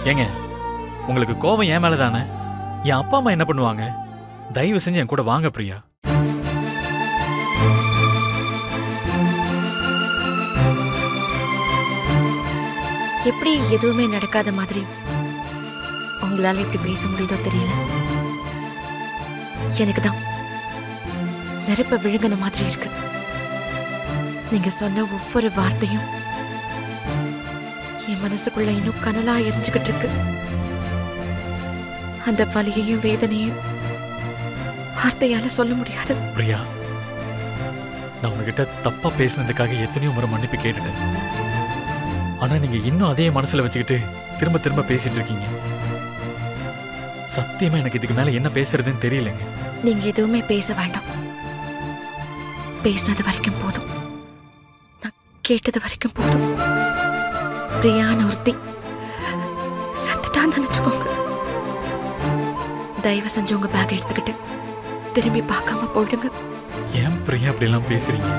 ஏங்க உங்களுக்கு கோபம் என் மேல தானே என் அப்பா அம்மா என்ன பண்ணுவாங்க தயவு செஞ்சு என் கூட வாங்க பிரியா எப்படி எதுவுமே நடக்காத மாதிரி உங்களால இப்படி பேச முடியுதோ தெரியல எனக்கு தான் நெருப்ப விழுங்கின மாதிரி இருக்கு நீங்க சொன்ன ஒவ்வொரு வார்த்தையும் என் மனசுக்குள்ள இன்னும் கனலா எரிஞ்சுக்கிட்டு இருக்கு அந்த வலியையும் வேதனையும் வார்த்தையால சொல்ல முடியாது பிரியா நான் உங்ககிட்ட தப்பா பேசினதுக்காக எத்தனையோ முறை மன்னிப்பு கேட்டுட்டேன் ஆனா நீங்க இன்னும் அதே மனசுல வச்சுக்கிட்டு திரும்ப திரும்ப பேசிட்டு இருக்கீங்க சத்தியமா எனக்கு இதுக்கு மேல என்ன பேசுறதுன்னு தெரியலங்க நீங்க எதுவுமே பேச வேண்டாம் பேசினது வரைக்கும் போதும் நான் கேட்டது வரைக்கும் போதும் பிரியான ஒருத்தி சத்துட்டான்னு நினைச்சுக்கோங்க தயவு செஞ்சு உங்க பேக் எடுத்துக்கிட்டு திரும்பி பார்க்காம போயிடுங்க ஏன் பிரியா அப்படிலாம் பேசுறீங்க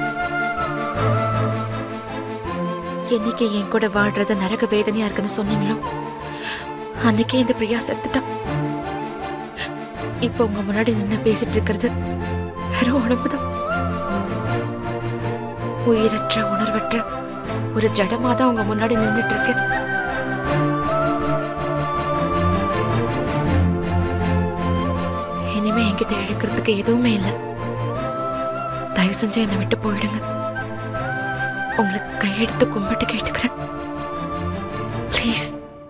என்னைக்கு என் கூட வாழ்றது நரக வேதனையா இருக்குன்னு சொன்னீங்களோ அன்னைக்கே இந்த பிரியா செத்துட்டான் இப்போ உங்க முன்னாடி நின்று பேசிட்டு இருக்கிறது வெறும் உடம்புதான் உயிரற்ற உணர்வற்ற ஒரு ஜடமா தான் உங்க முன்னாடி நின்னுட்டு இருக்கு இனிமே என்கிட்ட இழக்கிறதுக்கு எதுவுமே இல்லை தயவு செஞ்சு என்னை விட்டு போயிடுங்க உங்களுக்கு கையெடுத்து கும்பிட்டு கேட்டுக்கிறேன் ப்ளீஸ்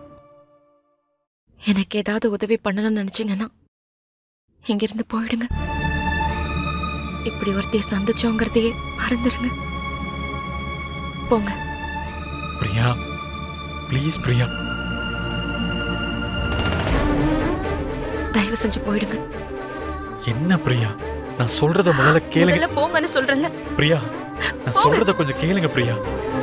எனக்கு ஏதாவது உதவி பண்ணணும்னு நினைச்சீங்கன்னா இங்கிருந்து போயிடுங்க இப்படி ஒருத்தைய சந்திச்சோங்கிறதையே மறந்துடுங்க போங்க பிரியா ப்ளீஸ் பிரியா தயவு செஞ்சு போயிடுங்க என்ன பிரியா நான் சொல்றத முதல்ல கேளுங்க முதல்ல போங்கன்னு சொல்றேன்ல பிரியா நான் சொல்றத கொஞ்சம் கேளுங்க பிரியா